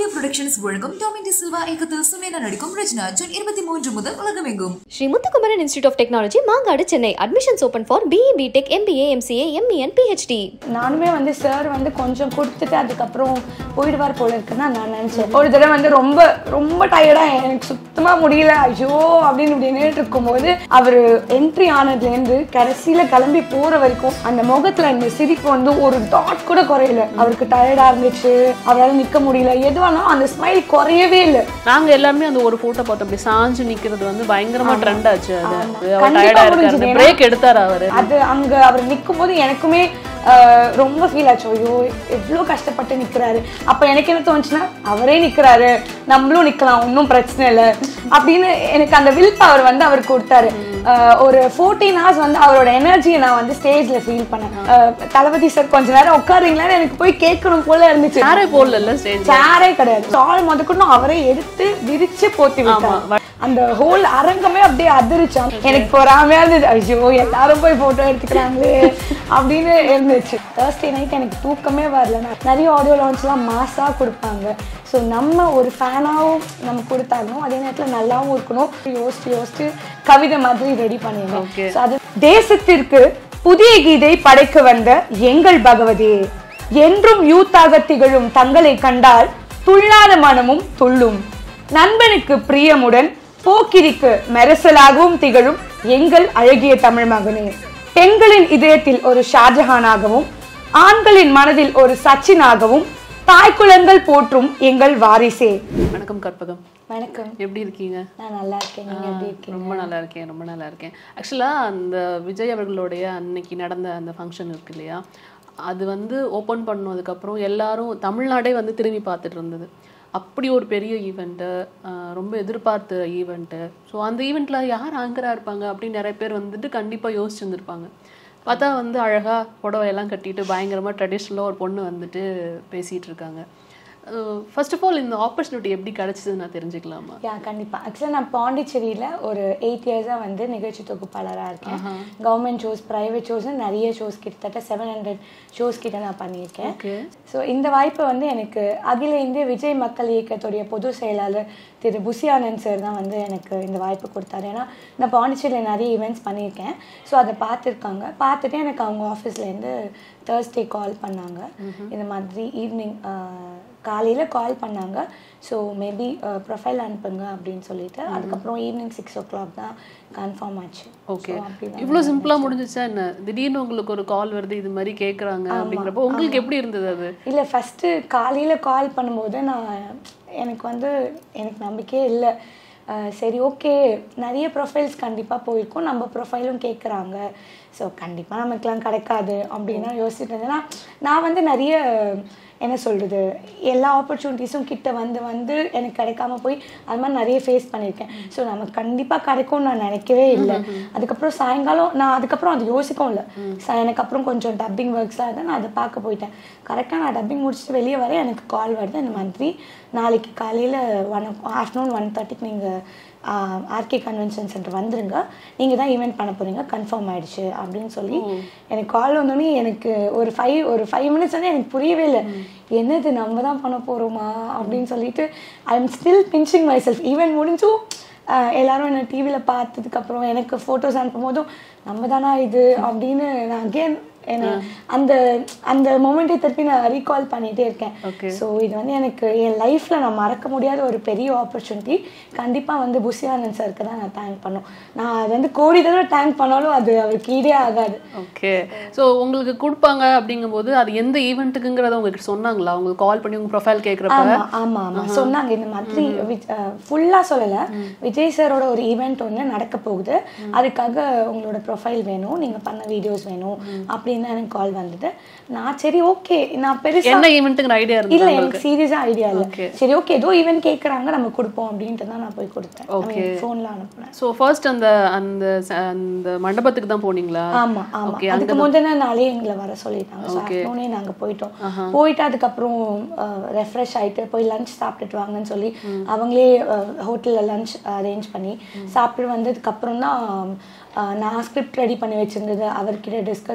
Productions வழங்கும் டாமின் D Silva இயக்கத்தில் சுமேனா நடிக்கும் ரஜினா ஜூன் இருபத்தி மூன்று முதல் உலகமெங்கும் Sri Muthukumaran institute of technology Mangadu Chennai admissions open for BE BTech MBA MCA ME and PhD நானுமே வந்து சார் வந்து கொஞ்சம் கொடுத்துட்டு அதுக்கப்புறம் போயிடுவார் போல இருக்குன்னு தான் நான் நினச்சேன் ஒரு தடவை வந்து ரொம்ப ரொம்ப டயர்டாக எனக்கு சுத்தமாக முடியல ஐயோ அப்படின்னு இப்படி நின்றுட்டு இருக்கும்போது அவர் என்ட்ரி ஆனதுலேருந்து கடைசியில் கிளம்பி போகிற வரைக்கும் அந்த முகத்தில் இந்த சிரிப்பு வந்து ஒரு டாட் கூட குறையல அவருக்கு டயர்டாக இருந்துச்சு அவரால் நிற்க முடியல எதுவானாலும் அந்த ஸ்மைல் குறையவே இல்லை நாங்க எல்லாருமே அந்த ஒரு போட்டோ பார்த்தோம் அப்படி சாஞ்சு நிக்கிறது வந்து பயங்கரமா ட்ரெண்ட் ஆச்சு அது அவர் கண்டிப்பா டயர்டா இருக்காரு புரிஞ்சுது. ஏன்னா- பிரேக் எடுத்தாரு அவரு அது அங்க அவர் நிற்கும் போது எனக்குமே ஆஹ், ரொம்ப ஃபீல் ஆச்சு ஐயோ எவ்வளோ கஷ்டப்பட்டு நிற்கிறாரு அப்போ எனக்கு என்ன தோணுச்சுன்னா அவரே நிற்கிறாரு நம்மளும் நிற்கலாம் ஒன்றும் பிரச்சனை இல்லை அப்படின்னு எனக்கு அந்த வில் பவர் வந்து அவர் கொடுத்தாரு ஆஹ், ஒரு ஃபோர்டீன் ஹவர்ஸ் வந்து அவரோட எனர்ஜியை நான் வந்து ஸ்டேஜில் ஃபீல் பண்ணேன் ஆஹ், தளபதி சார் கொஞ்ச நேரம் உட்காருங்களான்னு எனக்கு போய் கேட்கணும் போல இருந்துச்சு யாரே போடல ஸ்டேஜ் சேரே கிடையாது சால் முதற்கொண்டும் அவரே எடுத்து விரிச்சு போத்தி விட்டார் அந்த ஹோல் அரங்கமே அப்படியே அதிர்ச்சான் எனக்கு பொறாமையா இருந்தது ஐயோ எல்லாரும் போய் போட்டோ எடுத்துக்கிறாங்களே அப்படின்னு இருந்துச்சு தேர்ஸ்டே நைட் எனக்கு தூக்கமே வரல நான் நிறைய ஆடியோ லான்ச்லாம் மாஸாக கொடுப்பாங்க ஸோ நம்ம ஒரு ஃபேனாகவும் நம்ம கொடுத்தாலும் அதே நேரத்தில் நல்லாவும் இருக்கணும் யோசிச்சு யோசிச்சு கவிதை மாதிரி ரெடி Okay. பண்ணிடுவேன் ஸோ அது தேசத்திற்கு புதிய கீதை படைக்க வந்த எங்கள் பகவதியே என்றும் யூத்தாக திகழும் தங்களை கண்டால் துள்ளாத மனமும் துள்ளும் நண்பனுக்கு பிரியமுடன் போக்கிரிக்கு மெரசலாகவும் திகழும் எங்கள் அழகிய தமிழ் மகனே பெண்களின் இதயத்தில் ஒரு ஷாஜஹானாகவும் ஆண்களின் மனதில் ஒரு சச்சினாகவும் தாய்க்குலங்கள் போற்றும் எங்கள் வாரிசே வணக்கம் கற்பகம் வணக்கம் எப்படி இருக்கீங்க நான் நல்லா இருக்கேன் நீங்க எப்படி இருக்கீங்க ரொம்ப நல்லா இருக்கேன் ரொம்ப நல்லா இருக்கேன் ஆக்சுவலா அந்த விஜய் அவர்களுடைய அன்னைக்கு நடந்த அந்த ஃபங்க்ஷன் இருக்கு இல்லையா அது வந்து ஓப்பன் பண்ணதுக்கப்புறம் எல்லாரும் தமிழ்நாடே வந்து திரும்பி பார்த்துட்டு இருந்தது அப்படி ஒரு பெரிய ஈவெண்ட்டு ரொம்ப எதிர்பார்த்த ஈவெண்ட்டு ஸோ அந்த ஈவெண்ட்டில் யார் ஆங்கராக இருப்பாங்க அப்படின்னு நிறைய பேர் வந்துட்டு கண்டிப்பாக யோசிச்சுருந்துருப்பாங்க பார்த்தா வந்து அழகாக புடவையெல்லாம் கட்டிட்டு பயங்கரமாக ட்ரெடிஷ்னலாக ஒரு பொண்ணு வந்துட்டு பேசிகிட்டு இருக்காங்க ஃபர்ஸ்ட் ஆஃப் ஆல் இந்த ஆப்பர்ச்சுனிட்டி எப்படி கிடச்சிது நான் தெரிஞ்சுக்கலாமா யா கண்டிப்பாக ஆக்சுவலாக நான் பாண்டிச்சேரியில் ஒரு எயிட் இயர்ஸாக வந்து நிகழ்ச்சி தொகுப்பாளராக இருக்கேன் கவர்மெண்ட் ஷோஸ் ப்ரைவேட் ஷோஸ் நிறைய ஷோஸ் கிட்டத்தட்ட செவன் ஹண்ட்ரட் ஷோஸ் கிட்ட நான் பண்ணியிருக்கேன் ஓகே ஸோ இந்த வாய்ப்பு வந்து எனக்கு அகில இந்திய விஜய் மக்கள் இயக்கத்துடைய பொதுச் செயலாளர் திரு புசி ஆனந்த் சார் தான் வந்து எனக்கு இந்த வாய்ப்பு கொடுத்தாரு ஏன்னா நான் பாண்டிச்சேரியில் நிறைய ஈவெண்ட்ஸ் பண்ணியிருக்கேன் ஸோ அதை பார்த்துருக்காங்க பார்த்துட்டு எனக்கு அவங்க ஆஃபீஸ்லேருந்து தேர்ஸ்டே கால் பண்ணாங்க இந்த மாதிரி ஈவினிங் காலையில் கால் பண்ணாங்க ஸோ மேபி ப்ரொஃபைல் அனுப்புங்க அப்படின்னு சொல்லிட்டு அதுக்கப்புறம் ஈவினிங் சிக்ஸ் ஓ கிளாக் தான் கன்ஃபார்ம் ஆச்சு ஓகே So, அப்படிதான் இவ்வளோ சிம்பிளா முடிஞ்சிச்சா என்ன திடீர்னு உங்களுக்கு ஒரு கால் வருது இது மாதிரி கேக்குறாங்க அப்படிங்கிறப்போ உங்களுக்கு எப்படி இருந்தது அது இல்லை ஃபஸ்ட்டு காலையில் கால் பண்ணும்போது நான் எனக்கு வந்து எனக்கு நம்பிக்கையே இல்லை அஹ் சரி ஓகே நிறைய ப்ரொஃபைல்ஸ் கண்டிப்பாக போயிருக்கோம் நம்ம ப்ரொஃபைலும் கேட்குறாங்க ஸோ கண்டிப்பாக நமக்குலாம் கிடைக்காது அப்படின்னு யோசிச்சுட்டு இருந்தேன்னா நான் வந்து நிறைய என்ன சொல்கிறது எல்லா ஆப்பர்ச்சுனிட்டிஸும் கிட்ட வந்து வந்து எனக்கு கிடைக்காம போய் அது மாதிரி நிறைய ஃபேஸ் பண்ணியிருக்கேன் ஸோ நமக்கு கண்டிப்பாக கிடைக்கும்னு நான் நினைக்கவே இல்லை அதுக்கப்புறம் சாயங்காலம் நான் அதுக்கப்புறம் அது யோசிக்கவும் இல்லை ச- எனக்கு அப்புறம் கொஞ்சம் டப்பிங் ஒர்க்ஸ்லாம் இருந்தால் நான் அதை பார்க்க போயிட்டேன் கரெக்டாக நான் டப்பிங் முடிச்சுட்டு வெளியே வர எனக்கு கால் வருது இந்த மாதிரி நாளைக்கு காலையில் ஒன் ஆஃப்டர்நூன் ஒன் தேர்ட்டிக்கு நீங்கள் ஆர்கே கன்வென்ஷன் சென்டர் வந்துருங்க நீங்கள் தான் ஈவெண்ட் பண்ண போகிறீங்க கன்ஃபார்ம் ஆயிடுச்சு அப்படின்னு சொல்லி எனக்கு கால் வந்தோடனே எனக்கு ஒரு ஃபைவ் ஒரு ஃபைவ் மினிட்ஸ் வந்து எனக்கு புரியவே இல்லை என்னது நம்ம தான் பண்ண போகிறோமா அப்படின்னு சொல்லிட்டு I am still pinching myself event முடிஞ்சும் ஆஹ் எல்லாரும் என்ன டிவியில் பார்த்ததுக்கப்புறம் எனக்கு ஃபோட்டோஸ் அனுப்பும் போதும் நம்ம தானா இது அப்படின்னு நான் அகேன் என்ன அந்த அந்த மொமெண்ட்டை திருப்பி நான் ரீகால் பண்ணிகிட்டே இருக்கேன் Okay. ஸோ இது வந்து எனக்கு என் லைஃப்பில் நான் மறக்க முடியாத ஒரு பெரிய ஆப்பர்ச்சுனிட்டி கண்டிப்பாக வந்து புஷியானந்த் சாருக்கு தான் நான் தேங்க் பண்ணும் நான் அது வந்து கோடி தடவை தேங்க் பண்ணாலும் அது அவருக்கு ஈடே ஆகாது ஓகே ஸோ உங்களுக்கு கொடுப்பாங்க அப்படிங்கும்போது அது எந்த ஈவெண்ட்டுக்குங்கிறத உங்களுக்கு சொன்னாங்களா உங்களுக்கு கால் பண்ணி உங்க ப்ரொஃபைல் கேட்குறப்ப ஆமா ஆமா ஆமா சொன்னாங்க இந்த மாதிரி ஃபுல்லா சொல்லல விஜய் சாரோட ஒரு ஈவெண்ட் ஒன்று நடக்க போகுது அதுக்காக உங்களோட ப்ரொஃபைல் வேணும் நீங்க பண்ண வீடியோஸ் வேணும் அப்படின்னு தான் எனக்கு கால் வந்தது நான் சரி ஓகே நான் பெருசா என்ன ஈவெண்ட்டுங்கிற ஐடியா இல்ல இருந்தது எனக்கு சீரியஸா ஐடியா இல்ல Okay. சரி ஓகே ஏதோ ஈவெண்ட் கேக்குறாங்க நம்ம கொடுப்போம் அப்படின்ட்டு தான் நான் போய் கொடுத்தேன் Okay. ஃபோன்ல அனுப்புனேன் ஸோ ஃபர்ஸ்ட் அந்த அந்த ச- அந்த மண்டபத்துக்கு தான் போனீங்களா ஆமா ஆமா Okay, அதுக்கு முந்தின நாளே எங்களை வர சொல்லிட்டாங்க ஸோ ஆஃப்டர்நூனே நாங்க போயிட்டோம் போயிட்டு அதுக்கப்புறம் ரெஃப்ரெஷ் ஆயிட்டு போய் லஞ்ச் சாப்பிட்டுட்டு வாங்கன்னு சொல்லி அவங்களே ஹோட்டல்ல லஞ்ச் அரேஞ்ச் பண்ணி சாப்பிட்டு வந்ததுக்கு அப்புறம் தான் அஹ், நான் ஸ்கிரிப்ட் ரெடி பண்ணி வச்சிருந்தது அவர்கிட்ட டிஸ்கஸ் பண்ணிட்டு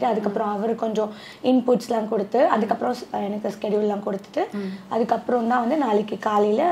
அதுக்கப்புறம் அவர் கொஞ்சம் இன்புட்ஸ்லாம் கொடுத்து அதுக்கப்புறம் ஸ்- எனக்கு ஸ்கெடியூல்லாம் கொடுத்துட்டு அதுக்கப்புறம் தான் வந்து நாளைக்கு காலையில்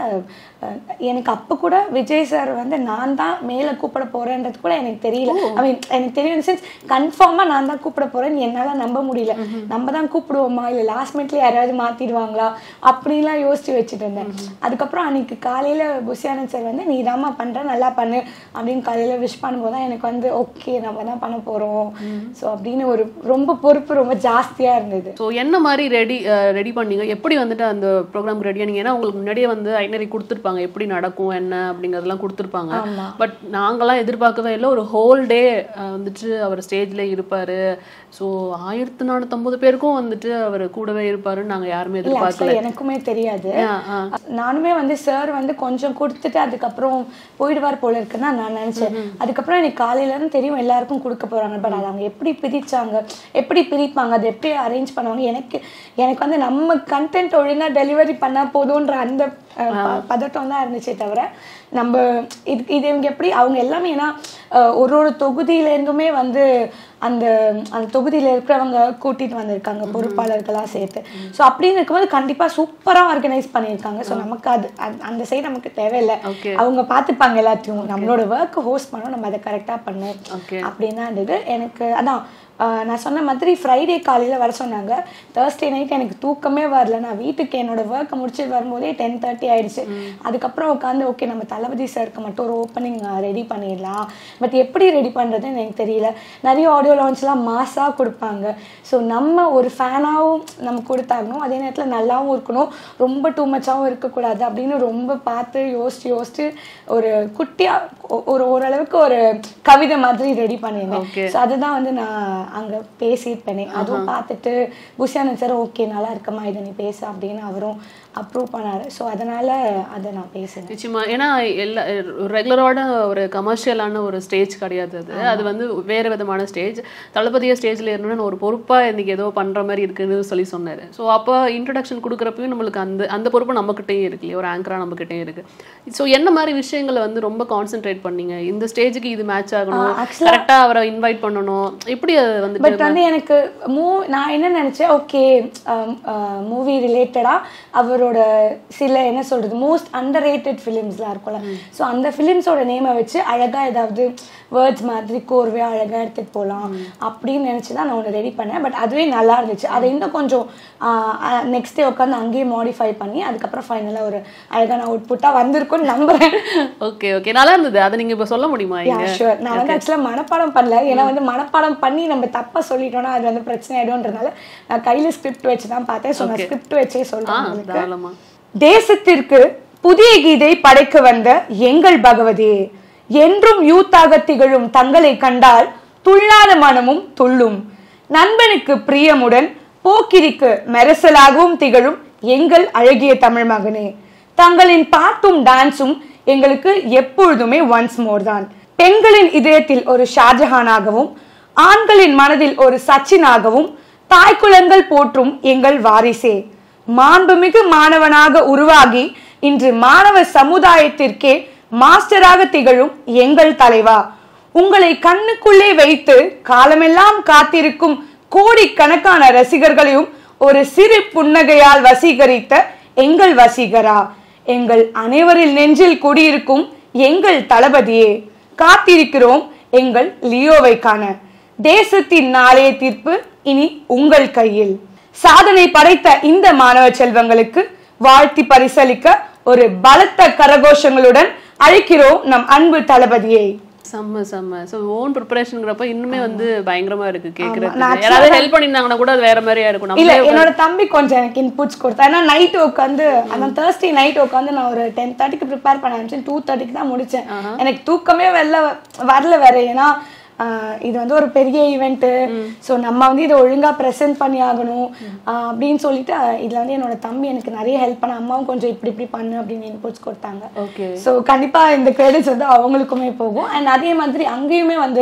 எனக்கு அப்போ கூட விஜய் சார் வந்து நான் தான் மேலே கூப்பிட போகிறேன்றது கூட எனக்கு தெரியல ஐ மீன் எனக்கு தெரியும் சென்ஸ் கன்ஃபார்மாக நான் தான் கூப்பிட போகிறேன்னு என்னால் நம்ப முடியல நம்ம தான் கூப்பிடுவோமா இல்லை லாஸ்ட் மினிட்ல யாராவது மாற்றிடுவாங்களா அப்படிலாம் யோசிச்சு வச்சுட்டு இருந்தேன் அதுக்கப்புறம் அன்னைக்கு காலையில் புஷியானந்த் சார் வந்து நீ தாம்மா பண்ணுற நல்லா பண்ணு அப்படின்னு காலையில் விஷ் பண்ணும்போது தான் எனக்கு வந்து ஓகே நம்ம தான் பண்ண போகிறோம் ஸோ அப்படின்னு ஒரு ரொம்ப பொறுப்பு ரொம்ப ஜாஸ்தியாக இருந்தது ஸோ என்ன மாதிரி ரெடி ரெடி பண்ணீங்க எப்படி வந்துட்டு அந்த ப்ரோக்ராம் ரெடி ஆனீங்க ஏன்னா உங்களுக்கு முன்னாடியே வந்து ஐனரி கொடுத்துருப்பாங்க எப்படி நடக்கும் என்ன அப்படிங்கிறதெல்லாம் கொடுத்துருப்பாங்க பட் நாங்களாம் எதிர்பார்க்கவே இல்லை ஒரு ஹோல் டே வந்துட்டு அவர் ஸ்டேஜ்ல இருப்பாரு ஸோ ஆயிரத்தி நானூற்றம்பது பேருக்கும் வந்துட்டு அவர் கூடவே இருப்பாருன்னு நாங்கள் யாருமே இல்ல எதிர்பார்க்கல actually எனக்குமே தெரியாது ஆ, ஆ. நானுமே வந்து சார் வந்து கொஞ்சம் கொடுத்துட்டு அதுக்கப்புறம் போயிடுவார் போல இருக்குன்னு தான் நான் நினைச்சேன் அதுக்கப்புறம் எனக்கு காலையில இருந்து தெரியும் எல்லாருக்கும் கொடுக்க போறாங்க பட் அது அவங்க எப்படி பிரிச்சாங்க எப்படி பிரிப்பாங்க அதை எப்படி அரேஞ்ச் பண்ணுவாங்க எனக்கு எனக்கு வந்து நம்ம கண்டென்ட் ஒழுங்கா டெலிவரி பண்ணா போதும்ன்ற அந்த அஹ், ப- பதட்டம் தான் இருந்துச்சே தவிர நம்ம இது இது இவங்க எப்படி அவங்க எல்லாமே ஏன்னா அஹ், ஒரு ஒரு தொகுதியில இருந்துமே வந்து அந்த அந்த தொகுதியில இருக்கிறவங்க கூட்டிட்டு வந்திருக்காங்க பொறுப்பாளர்களா சேர்த்து ஸோ அப்படின்னு இருக்கும்போது கண்டிப்பா சூப்பரா ஆர்கனைஸ் பண்ணியிருக்காங்க ஸோ நமக்கு அது அந்த- அந்த சைடு நமக்கு தேவையில்லை Okay. அவங்க பார்த்துப்பாங்க எல்லாத்தையும் நம்மளோட ஒர்க் ஹோஸ்ட் பண்ணோம் நம்ம அதை கரெக்டாக பண்ணோம் Okay. அப்படின்னு தான் இருந்தது எனக்கு அதான் ஆஹ் நான் சொன்ன மாதிரி ஃப்ரைடே காலையில் வர சொன்னாங்க தேர்ஸ்டே நைட் எனக்கு தூக்கமே வரல நான் வீட்டுக்கு என்னோட ஒர்க்கை முடிச்சுட்டு வரும்போதே டென் தேர்ட்டி ஆயிடுச்சு அதுக்கப்புறம் உட்காந்து ஓகே நம்ம தளபதி சாருக்கு மட்டும் ஒரு ஓப்பனிங் ரெடி பண்ணிடலாம் பட் எப்படி ரெடி பண்ணுறதுன்னு எனக்கு தெரியல நிறைய ஆடியோ லான்ச்லாம் மாஸாக கொடுப்பாங்க ஸோ நம்ம ஒரு ஃபேனாகவும் நம்ம கொடுத்தாகணும் அதே நேரத்தில் நல்லாவும் இருக்கணும் ரொம்ப டூ மச்சாகவும் இருக்கக்கூடாது அப்படின்னு ரொம்ப பார்த்து யோசிச்சு யோசிச்சு ஒரு குட்டியாக ஒரு ஓரளவுக்கு ஒரு கவிதை மாதிரி ரெடி பண்ணியிருந்தேன் Okay. ஸோ அதுதான் வந்து நான் அங்கே பேசியிருப்பேனே அதுவும் பார்த்துட்டு புஷானந்த் சார் ஓகே நல்லா இருக்கமா இதை நீ பேசு அப்படின்னு அவரும் அப்ரூவ் பண்ணாரு ஸோ அதனால அதை நான் பேசினேன் நிச்சயமா ஏன்னா எல்லா ரெகுலரோட ஒரு கமர்ஷியலான ஒரு ஸ்டேஜ் கிடையாது அது அது வந்து வேற விதமான ஸ்டேஜ் தளபதியா ஸ்டேஜ்ல ஏறணும்னு ஒரு பொறுப்பா இன்னைக்கு ஏதோ பண்ற மாதிரி இருக்குன்னு சொல்லி சொன்னாரு ஸோ அப்போ இன்ட்ரடக்ஷன் கொடுக்குறப்பயும் நம்மளுக்கு அந்த அந்த பொறுப்பு நம்மக்கிட்டே இருக்கு இல்லையா ஒரு ஆங்கரா நம்மக்கிட்டே இருக்கு ஸோ என்ன மாதிரி விஷயங்களை வந்து ரொம்ப கான்சென்ட்ரேட் பண்ணீங்க இந்த ஸ்டேஜுக்கு இது மேட்ச் ஆகணும் actually- கரெக்டா அவரை இன்வைட் பண்ணணும் எப்படி அது வந்துட்டு பட் வந்து எனக்கு மூ நான் என்ன நினச்சேன் ஓகே மூவி ரிலேட்டடாக அவரோட சில என்ன சொல்கிறது மோஸ்ட் அண்டர் ரேட்டட் ஃபிலிம்ஸ்லாம் இருக்கும்ல ஸோ அந்த ஃபிலிம்ஸோட நேமை வச்சு அழகாக ஏதாவது வேர்ட்ஸ் மாதிரி கோர்வையாக அழகாக எடுத்துகிட்டு போகலாம் அப்படின்னு நினச்சி தான் நான் ஒன்று ரெடி பண்ணேன் பட் அதுவே நல்லா இருந்துச்சு அதை இன்னும் கொஞ்சம் நெக்ஸ்ட் டே உட்காந்து அங்கேயே மாடிஃபை பண்ணி அதுக்கப்புறம் ஃபைனலாக ஒரு அழகான அவுட்புட்டாக வந்திருக்கும்னு நம்புகிறேன் ஓகே ஓகே நல்லா இருந்தது அதை நீங்க இப்ப சொல்ல முடியுமா யா இங்க ஷுவர் நான் வந்து ஆக்சுவலாக மனப்பாடம் பண்ணல ஏன்னா வந்து மனப்பாடம் பண்ணி நம்ம தப்பா சொல்லிட்டோம்னா அது வந்து பிரச்சனை ஆயிடும்ன்றதுனால நான் கையில ஸ்கிரிப்ட் வச்சு தான் பார்த்தேன் ஸோ நான் ஸ்கிரிப்ட் வச்சே ஆ சொல்றேன் உங்களுக்கு தாராளமா தேசத்திற்கு புதிய கீதை படைக்க வந்த எங்கள் பகவதியே என்றும் யூத்தாக திகழும் தங்களை கண்டால் துள்ளாத மனமும் துள்ளும் நண்பனுக்கு பிரியமுடன் போக்கிரிக்கு மெரசலாகவும் திகழும் எங்கள் அழகிய தமிழ் மகனே தங்களின் பாட்டும் டான்ஸும் எங்களுக்கு எப்பொழுதுமே ஒன்ஸ் மோர் தான் பெண்களின் இதயத்தில் ஒரு ஷாஜஹானாகவும் ஆண்களின் மனதில் ஒரு சச்சினாகவும் தாய்க்குலங்கள் போற்றும் எங்கள் வாரிசே மாண்புமிகு மாணவனாக உருவாகி இன்று மாணவ சமுதாயத்திற்கே மாஸ்டராக திகழும் எங்கள் தலைவா உங்களை கண்ணுக்குள்ளே வைத்து காலமெல்லாம் காத்திருக்கும் கோடிக்கணக்கான ரசிகர்களையும் ஒரு சிறு புன்னகையால் வசீகரித்த எங்கள் வசீகரா எங்கள் அனைவரின் நெஞ்சில் குடியிருக்கும் எங்கள் தளபதியே காத்திருக்கிறோம் எங்கள் லியோவை காண தேசத்தின் நாளைய தீர்ப்பு இனி உங்கள் கையில் சாதனை படைத்த இந்த மாணவ செல்வங்களுக்கு வாழ்த்தி பரிசளிக்க ஒரு பலத்த கரகோஷங்களுடன் அழைக்கிறோம் நம் அன்பு தளபதியை செம்ம செம்ம ஸோ ஓன் ப்ரிப்பரேஷனுங்கிறப்ப இன்னுமே வந்து பயங்கரமா இருக்கு கேட்கறதுக்கு நான் யாராவது ஹெல்ப் பண்ணியிருந்தாங்கன்னா கூட அது வேற மாதிரியா இருக்கும் இல்ல நம்மளே என்னோட தம்பி கொஞ்சம் எனக்கு இன்புட்ஸ் கொடுத்தா ஏன்னா நைட் உட்காந்து அந்த தேர்ஸ்டே நைட் உட்காந்து நான் ஒரு டென் தேர்ட்டிக்கு ப்ரிப்பேர் பண்ண ஆரம்பிச்சேன் டூ தேர்ட்டிக்கு தான் முடிச்சேன் எனக்கு தூக்கமே வெளில வரல வேற ஏன்னா ஆஹ் இது வந்து ஒரு பெரிய ஈவெண்ட்டு ஸோ நம்ம வந்து இதை ஒழுங்கா ப்ரெசென்ட் பண்ணி ஆகணும் ஆஹ் அப்படின்னு சொல்லிட்டு ஆஹ் இதுல வந்து என்னோட தம்பி எனக்கு நிறைய ஹெல்ப் பண்ண அம்மாவும் கொஞ்சம் இப்படி இப்படி பண்ணு அப்படின்னு இன்புட்ஸ் கொடுத்தாங்க ஓகே ஸோ கண்டிப்பா இந்த கிரெடிட்ஸ் வந்து அவங்களுக்குமே போகும் அண்ட் அதே மாதிரி அங்கேயுமே வந்து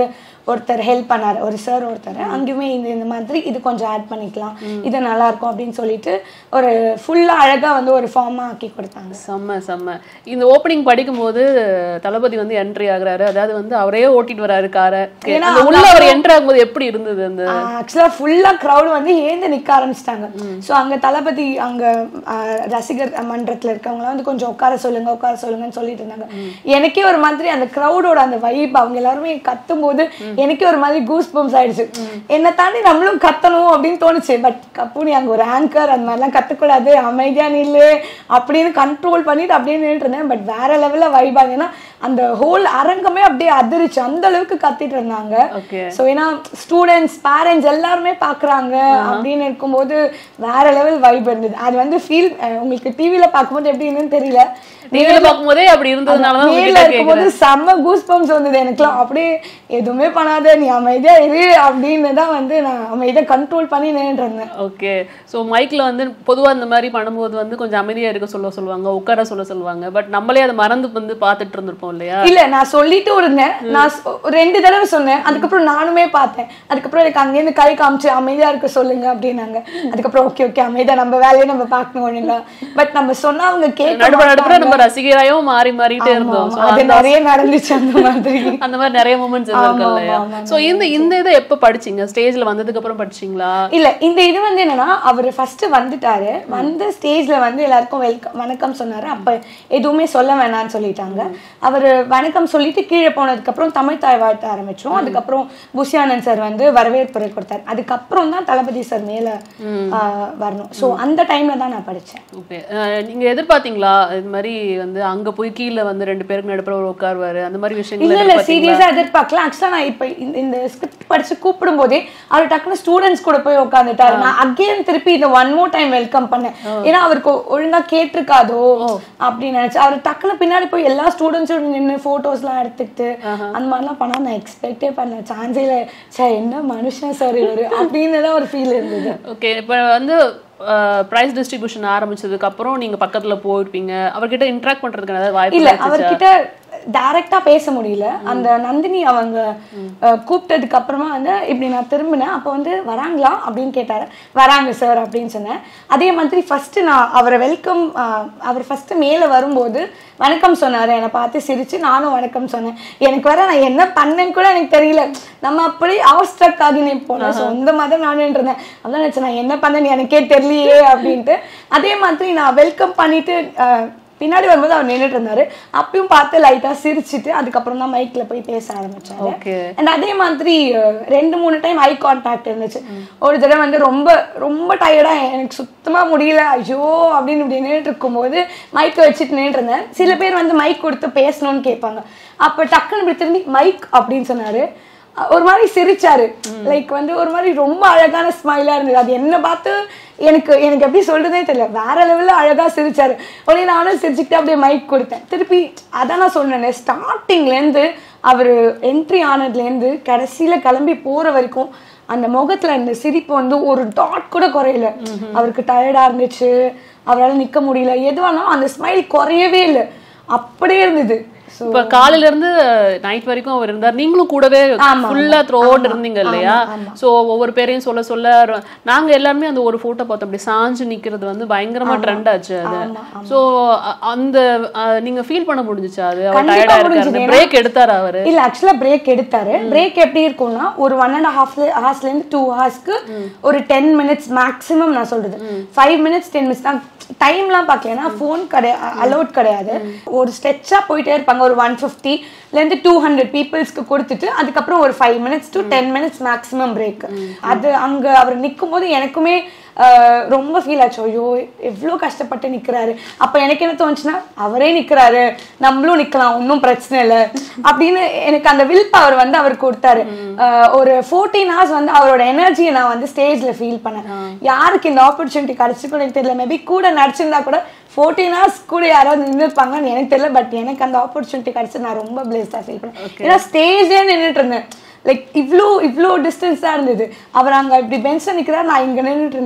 ஒருத்தர் ஹெல்ப் பண்ணாரு ஒரு சார் ஒருத்தர் அங்கேயுமே இந்த இந்த மாதிரி இது கொஞ்சம் ஆட் பண்ணிக்கலாம் இது நல்லா இருக்கும் அப்படின்னு சொல்லிட்டு ஒரு ஃபுல்லா அழகா வந்து ஒரு ஃபார்மா ஆக்கி கொடுத்தாங்க செம்ம செம்ம இந்த ஓப்பனிங் படிக்கும்போது தளபதி வந்து என்ட்ரி ஆகுறாரு அதாவது வந்து அவரே ஓட்டிட்டு வராரு காரை ஏன்னா அந்த உள்ள அவர் என்ட்ரி ஆகும்போது எப்படி இருந்தது அந்த ஆக்சுவலாக ஃபுல்லாக க்ரௌட் வந்து ஏந்து நிற்க ஆரம்பிச்சிட்டாங்க ஸோ அங்கே தளபதி அங்கே ரசிகர் மன்றத்தில் இருக்கவங்களாம் வந்து கொஞ்சம் உட்கார சொல்லுங்க உட்கார சொல்லுங்கன்னு சொல்லிட்டு இருந்தாங்க எனக்கே ஒரு மாதிரி அந்த க்ரௌடோட அந்த வைப் அவங்க எல்லாருமே கத்தும் போது எனக்கே ஒரு மாதிரி கூஸ் பம்ஸ் ஆயிடுச்சு என்னை தாண்டி நம்மளும் கத்தணும் அப்படின்னு தோணுச்சு பட் கப்பு நீ அங்கே ஒரு ஆங்கர் அந்த மாதிரிலாம் கத்தக்கூடாது அமைதியா நில்லு அப்படின்னு கண்ட்ரோல் பண்ணிட்டு அப்படியே நின்றுட்டு இருந்தேன் பட் வேற லெவலில் வைப் ஆகுதுன்னா அந்த ஹோல் அரங்கமே அப்படியே அதிர்ச்சு அந்த அளவுக்கு கத்திட்டு இருந்தாங்க ஓகே ஸோ ஏன்னா ஸ்டூடெண்ட்ஸ் பேரண்ட்ஸ் எல்லாருமே பார்க்குறாங்க அப்படின்னு இருக்கும்போது வேற லெவல் வைப் இருந்தது அது வந்து ஃபீல் உங்களுக்கு டிவியில் பார்க்கும்போது எப்படி இருந்துன்னு தெரியல டிவில பார்க்கும்போதே அப்படி இருந்ததுனால தான் நேர்ல உங்ககிட்ட இருக்கும்போது கேக்குறேன் செம்ம கூஸ் பம்ப்ஸ் வந்தது எனக்குலாம் அப்படியே எதுவுமே பண்ணாத நீ அமைதியா இரு அப்படின்னு தான் வந்து நான் அமைதியா கண்ட்ரோல் பண்ணி நின்றுட்டு இருந்தேன் ஓகே ஸோ மைக்ல வந்து பொதுவா இந்த மாதிரி பண்ணும்போது வந்து கொஞ்சம் அமைதியா இருக்க சொல்ல சொல்லுவாங்க உட்கார சொல்ல சொல்லுவாங்க பட் நம்மளே அதை மறந்து வந்து பார்த்துட்டு இருந்திருப்போம் இல்லையா இல்ல நான் சொல்லிட்டு இருந்தேன் நான் சொ- ஒரு ரெண்டு தடவை சொன்னேன் அதுக்கப்புறம் நானுமே பார்த்தேன் அதுக்கப்புறம் எனக்கு அங்கேருந்து கை காமிச்சு அமைதியா இருக்க சொல்லுங்க அப்படின்னாங்க அதுக்கப்புறம் ஓகே ஓகே அமைதியா நம்ம வேலையை நம்ம பார்க்கணும் ஒழுங்கா பட் நம்ம சொன்னா அவங்க கேட்க நடுப்புற நடுப்புற மாட்டாங்க. நம்ம ரசிகராயும் மாறி மாறிட்டே ஆமா, இருந்தோம் ஆமா. So, அது அந்த- நிறைய நடந்துச்சு அந்த மாதிரி அந்த மாதிரி நிறைய மூமெண்ட்ஸ் இருந்திருக்கு ஆமா, இல்லையா ஆமா, சோ இந்த இந்த இதை எப்ப படிச்சீங்க ஸ்டேஜ்ல வந்ததுக்கு அப்புறம் படிச்சீங்களா இல்ல இந்த இது வந்து என்னன்னா அவர் ஃபர்ஸ்ட் வந்துட்டாரு வந்து ஸ்டேஜ்ல வந்து எல்லாருக்கும் வெல்கம் வணக்கம் சொன்னாரு அப்ப எதுவுமே சொல்ல வேணாம்னு சொல்லிட்டாங்க அவர் வணக்கம் சொல்லிட்டு கீழே போனதுக்கு அப்புறம் தமிழ் தாய் வாழ்த்த ஆரம்பிச்சோம் அதுக்கப்புறம் புஷியானந்த் சார் வந்து வரவேற்புரை கொடுத்தாரு அதுக்கப்புறம் தான் தளபதி சார் மேல ஆஹ், வரணும் சோ அந்த டைம்ல தான் நான் படிச்சேன் ஓகே நீங்க எதிர்பார்த்தீங்களா இது மாதிரி வந்து அங்க போய் கீழ வந்து ரெண்டு பேருக்கு நடுப்புற ஒரு உட்காருவாரு அந்த மாதிரி விஷயங்கள் இல்ல இல்ல எதிர்பார்த்தீங்களா சீரியஸா எதிர்பார்க்கல ஆக்சுவலா நான் இப்ப இந்த- இந்த ஸ்கிரிப்ட் படிச்சு கூப்பிடும் போதே அவர் டக்குனு ஸ்டூடெண்ட்ஸ் கூட போய் உட்காந்துட்டாரு நான் அகைன் திருப்பி இந்த ஒன் மோர் டைம் வெல்கம் பண்ணேன் ஏன்னா அவருக்கு ஒழுங்கா கேட்டிருக்காதோ அப்படின்னு நினைச்சு அவர் டக்குனு பின்னாடி போய் எல்லா ஸ்டூடெண்ட்ஸோட நின்று போட்டோஸ் எல்லாம் எடுத்துக்கிட்டு அந்த மாதிரிலாம் பண்ணா நான் எக்ஸ்பெக்டே பண்ண சான்ஸே இல்லை சே என்ன மனுஷன் சார் இவரு அப்படின்னு தான் ஒரு ஃபீல் இருந்தது ஓகே இப்போ வந்து ப்ரைஸ் டிஸ்ட்ரிபியூஷன் ஆரம்பிச்சதுக்கு அப்புறம் நீங்க பக்கத்துல போயிருப்பீங்க அவர்கிட்ட இன்டராக்ட் பண்றதுக்கு ஏதாவது வாய்ப்பு இல்ல கிடைச்சுச்சா? அவர்கிட்ட டைரக்டா பேச முடியல அந்த நந்தினி அவங்க அஹ், கூப்பிட்டதுக்கு அப்புறமா வந்து இப்படி நான் திரும்பினேன் அப்போ வந்து வராங்களா அப்படின்னு கேட்டாரு வராங்க சார் அப்படின்னு சொன்னேன் அதே மாதிரி ஃபர்ஸ்ட் நான் அவரை வெல்கம் அவர் ஃபர்ஸ்ட் மேல வரும்போது வணக்கம் சொன்னாரு என்னை பார்த்து சிரிச்சு நானும் வணக்கம் சொன்னேன் எனக்கு வர நான் என்ன பண்ணேன்னு கூட எனக்கு தெரியல நம்ம அப்படி அவர் ஸ்ட்ரக் ஆகி போனேன் சொந்த மாதிரி நானும் இருந்தேன் அதான் நினைச்சேன் நான் என்ன பண்ணேன்னு எனக்கே தெரியலையே அப்படின்ட்டு அதே மாதிரி நான் வெல்கம் பண்ணிட்டு அஹ், பின்னாடி வரும்போது அவர் நின்றுட்டு இருந்தாரு அப்பயும் பார்த்து லைட்டா சிரிச்சிட்டு அதுக்கப்புறம் தான் மைக்ல போய் பேச ஆரம்பிச்சாரு Okay. அண்ட் அதே மாதிரி அஹ், ரெண்டு மூணு டைம் ஐ கான்டாக்ட் இருந்துச்சு ஒரு தடவை வந்து ரொம்ப ரொம்ப டயர்டா எனக்கு சுத்தமா முடியல ஐயோ அப்படின்னு இப்படி நின்றுட்டு இருக்கும்போது மைக்கை வச்சுட்டு நின்றுட்டு இருந்தேன் சில பேர் வந்து மைக் கொடுத்து பேசணும்னு கேட்பாங்க அப்ப டக்குன்னு இப்படி திரும்பி மைக் அப்படின்னு சொன்னாரு அஹ், ஒரு மாதிரி சிரிச்சாரு லைக் வந்து ஒரு மாதிரி ரொம்ப அழகான ஸ்மைலா இருந்தது அது என்ன பார்த்து எனக்கு எனக்கு எப்படி சொல்றதே தெரியல வேற லெவல்ல அழகா சிரிச்சாரு உடனே நானும் சிரிச்சுக்கிட்டு அப்படியே மைக் கொடுத்தேன் திருப்பி அதான் நான் சொன்னேன் ஸ்டார்டிங்ல இருந்து அவர் என்ட்ரி ஆனதுலேருந்து கடைசியில கிளம்பி போற வரைக்கும் அந்த முகத்துல இந்த சிரிப்பு வந்து ஒரு டாட் கூட குறையல அவருக்கு டயர்டா இருந்துச்சு அவரால் நிக்க முடியல எதுவானாலும் அந்த ஸ்மைல் குறையவே இல்லை அப்படியே இருந்தது ஸோ இப்ப காலையில இருந்து நைட் வரைக்கும் அவர் இருந்தார் நீங்களும் கூடவே ஆமா, ஃபுல்லா த்ரோ ஆமா, இருந்தீங்க இல்லையா சோ ஒவ்வொரு பேரையும் சொல்ல சொல்ல ர- நாங்க எல்லாருமே அந்த ஒரு போட்டோ பார்த்தோம் அப்படி சாஞ்சு நிக்கிறது வந்து பயங்கரமா ட்ரெண்ட் ஆச்சு அது ஆமா, சோ அ- அந்த அ, நீங்க ஃபீல் பண்ண முடிஞ்சுச்சா அது அவர் கண்டிப்பா டயர்டா முடிஞ்சுது. இருக்காரு ஏன்னா- பிரேக் எடுத்தாரு அவரு இல்ல ஆக்சுவலா பிரேக் எடுத்தாரு பிரேக் எப்படி இருக்கும்னா ஒரு ஒன் அண்ட் ஹாஃப் ஹார்ஸ்ல இருந்து டூ ஹார்ஸ்க்கு ஒரு டென் மினிட்ஸ் மேக்ஸிமம் நான் சொல்றது ஃபைவ் மினிட்ஸ் டென் மினிட்ஸ் தான் டைம்லாம் பார்க்கல ஏன்னா ஃபோன் கிடையாது அலௌட் கிடையாது ஒரு ஸ்ட்ரெச்சா போயிட்டே இருப்பாங்க ஒரு ஒன் இருந்து டூ ஹண்ட்ரட் பீப்புள்ஸ்க்கு கொடுத்துட்டு அதுக்கப்புறம் ஒரு five minutes to ten minutes maximum break அது அங்க அவர் நிற்கும் போது எனக்குமே ஆஹ், ரொம்ப ஃபீல் ஆச்சு ஐயோ எவ்வளோ கஷ்டப்பட்டு நிக்கிறாரு அப்ப எனக்கு என்ன தோணுச்சுன்னா அவரே நிக்கிறாரு நம்மளும் நிக்கலாம் ஒன்றும் பிரச்சனை இல்லை அப்படின்னு எனக்கு அந்த வில் பவர் வந்து அவர் கொடுத்தாரு ஆஹ், ஒரு ஃபோர்டீன் ஹவர்ஸ் வந்து அவரோட எனர்ஜியை நான் வந்து ஸ்டேஜ்ல ஃபீல் பண்ணேன் யாருக்கு இந்த ஆப்பர்ச்சுனிட்டி கிடைச்சிருக்கும் எனக்கு தெரியல மேபி கூட நடிச்சிருந்தா கூட ஃபோர்டீன் ஹவர்ஸ் கூட யாராவது நின்றுருப்பாங்கன்னு எனக்கு தெரியல பட் எனக்கு அந்த ஆப்பர்ச்சுனிட்டி கிடைச்சது நான் ரொம்ப பிளேஸ்டாக ஃபீல் பண்ணேன் ஏன்னா ஸ்டேஜே நின்றுட்டு இருந்தேன் லைக் இவ்வளோ இவ்வளோ டிஸ்டன்ஸ் தான் இருந்தது அவர் அங்கே இப்படி பெஞ்சில் நிற்கிறார் நான் இங்கே நின்றுட்டு இருந்தேன்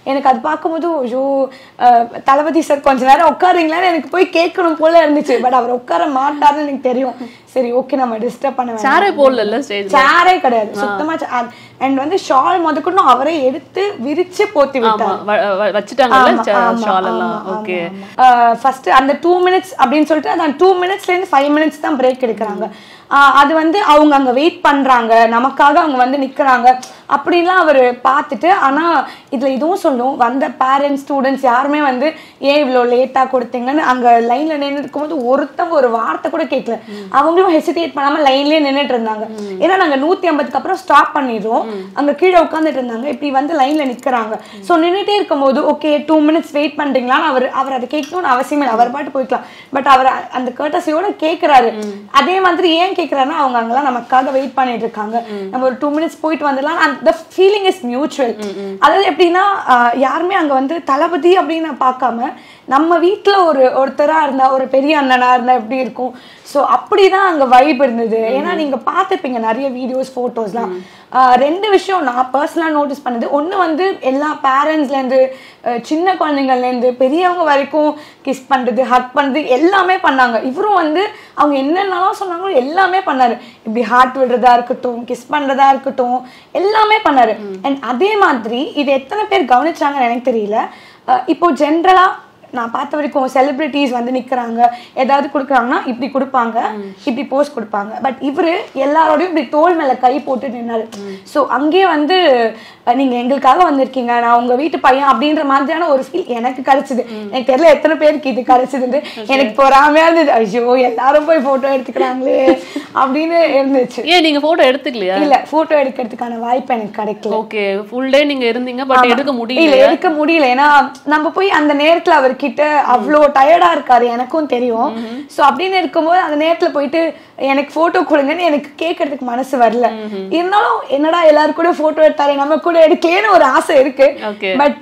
எனக்கு அது பார்க்கும்போது ஐயோ அஹ், தளபதி சார் கொஞ்ச நேரம் உட்காருங்களான்னு எனக்கு போய் கேட்கணும் போல இருந்துச்சு பட் அவர் உட்கார மாட்டாருன்னு எனக்கு தெரியும் சரி ஓகே நம்ம டிஸ்டர்ப் பண்ண வேண்டாம் சாரே போடல ஸ்டேஜ் சேரே கிடையாது சுத்தமா அண்ட் வந்து ஷால் முதற்கொண்டும் அவரே எடுத்து விரிச்சு போத்தி ஆமா விட்டாரு வ- வ- வச்சுட்டாங்கல்ல ஷால் எல்லாம் ஓகே ஃபர்ஸ்ட் அந்த டூ மினிட்ஸ் அப்படின்னு சொல்லிட்டு அந்த டூ மினிட்ஸ்ல இருந்து ஃபைவ் மினிட்ஸ் தான் பிரேக் எடுக்கிறாங்க ஆஹ் அது வந்து அவங்க அங்க வெயிட் பண்றாங்க நமக்காக அவங்க வந்து நிக்கிறாங்க அப்படின்லாம் அவர் பார்த்துட்டு ஆனா இதுல இதுவும் சொல்லும் வந்த பேரண்ட்ஸ் ஸ்டூடெண்ட்ஸ் யாருமே வந்து ஏன் இவ்வளோ லேட்டா கொடுத்தீங்கன்னு அங்க லைன்ல நின்று இருக்கும்போது ஒருத்தவங்க ஒரு வார்த்தை கூட கேட்கல அவங்களும் ஹெசிடேட் பண்ணாம லைன்லயே நின்னுட்டு இருந்தாங்க ஏன்னா நாங்க நூத்தி ஐம்பதுக்கு அப்புறம் ஸ்டாப் பண்ணிடுறோம் அங்க கீழே உட்காந்துட்டு இருந்தாங்க இப்படி வந்து லைன்ல நிக்கிறாங்க சோ நின்னுட்டே இருக்கும்போது ஓகே டூ மினிட்ஸ் வெயிட் பண்றீங்களா அவர் அவர் அதை கேட்கணும்னு அவசியமே இல்லை அவர் பாட்டு போய்க்கலாம் பட் அவர் அ- அந்த கேட்டசியோட கேக்குறாரு அதே மாதிரி ஏன் கேக்குறாருன்னா அவங்க அங்கெல்லாம் நமக்காக வெயிட் பண்ணிட்டு இருக்காங்க நம்ம ஒரு டூ மினிட்ஸ் போயிட்டு வந்துடலாம் அந்த ஃபீலிங் இஸ் மியூச்சுவல் அதாவது எப்படின்னா ஆஹ், யாருமே அங்க வந்து தளபதி அப்படின்னு நான் பார்க்காம நம்ம வீட்ல ஒரு ஒருத்தரா இருந்தா ஒரு பெரிய அண்ணனா இருந்தா எப்படி இருக்கும் ஸோ அப்படிதான் அங்க வைப் இருந்தது ஏன்னா நீங்க பார்த்துப்பீங்க நிறைய வீடியோஸ் ஃபோட்டோஸ்லாம் ரெண்டு விஷயம் நான் பர்சனலாக நோட்டீஸ் பண்ணது ஒண்ணு வந்து எல்லா பேரண்ட்ஸ்லேருந்து சின்ன குழந்தைங்கள்லேருந்து பெரியவங்க வரைக்கும் கிஸ் பண்றது ஹக் பண்றது எல்லாமே பண்ணாங்க இவரும் வந்து அவங்க என்னென்னலாம் சொன்னாங்களோ எல்லாமே பண்ணாரு இப்படி ஹார்ட் விடுறதா இருக்கட்டும் கிஸ் பண்றதா இருக்கட்டும் எல்லாமே பண்ணாரு அண்ட் அதே மாதிரி இது எத்தனை பேர் கவனிச்சாங்கன்னு எனக்கு தெரியல அஹ் இப்போ ஜென்ரலா நான் பார்த்த வரைக்கும் செலிபிரிட்டிஸ் வந்து நிக்கிறாங்க ஏதாவது கொடுக்குறாங்கன்னா இப்படி கொடுப்பாங்க இப்படி போஸ்ட் கொடுப்பாங்க பட் இவரு எல்லாரோடையும் இப்படி தோள் மேல கை போட்டு நின்னாரு ஸோ அங்கேயே வந்து அஹ், நீங்க எங்களுக்காக வந்திருக்கீங்க நான் உங்க வீட்டு பையன் அப்படின்ற மாதிரியான ஒரு ஃபீல் எனக்கு கிடைச்சது எனக்கு தெரியல எத்தனை பேருக்கு இது கிடைச்சதுன்னு எனக்கு பொறாமையா இருந்தது ஐயோ எல்லாரும் போய் போட்டோ எடுத்துக்கிறாங்களே அப்படின்னு இருந்துச்சு ஏன் நீங்க போட்டோ எடுத்துக்கலையா இல்ல போட்டோ எடுக்கிறதுக்கான வாய்ப்பு எனக்கு கிடைக்கல ஓகே ஃபுல் டே நீங்க இருந்தீங்க பட் எடுக்க இல்ல முடியல எடுக்க முடியல ஏன்னா நம்ம போய் அந்த நேரத்துல அவர்கிட்ட அவ்வளோ டயர்டா இருக்காரு எனக்கும் தெரியும் சோ அப்படின்னு இருக்கும்போது அந்த நேரத்துல போயிட்டு எனக்கு போட்டோ கொடுங்கன்னு எனக்கு கேட்கறதுக்கு மனசு வரல இருந்தாலும் என்னடா எல்லாரும் கூட போட்டோ எடுத்தாரு நம்ம கூட எடுக்கலேன்னு ஒரு ஆசை இருக்கு Okay. பட்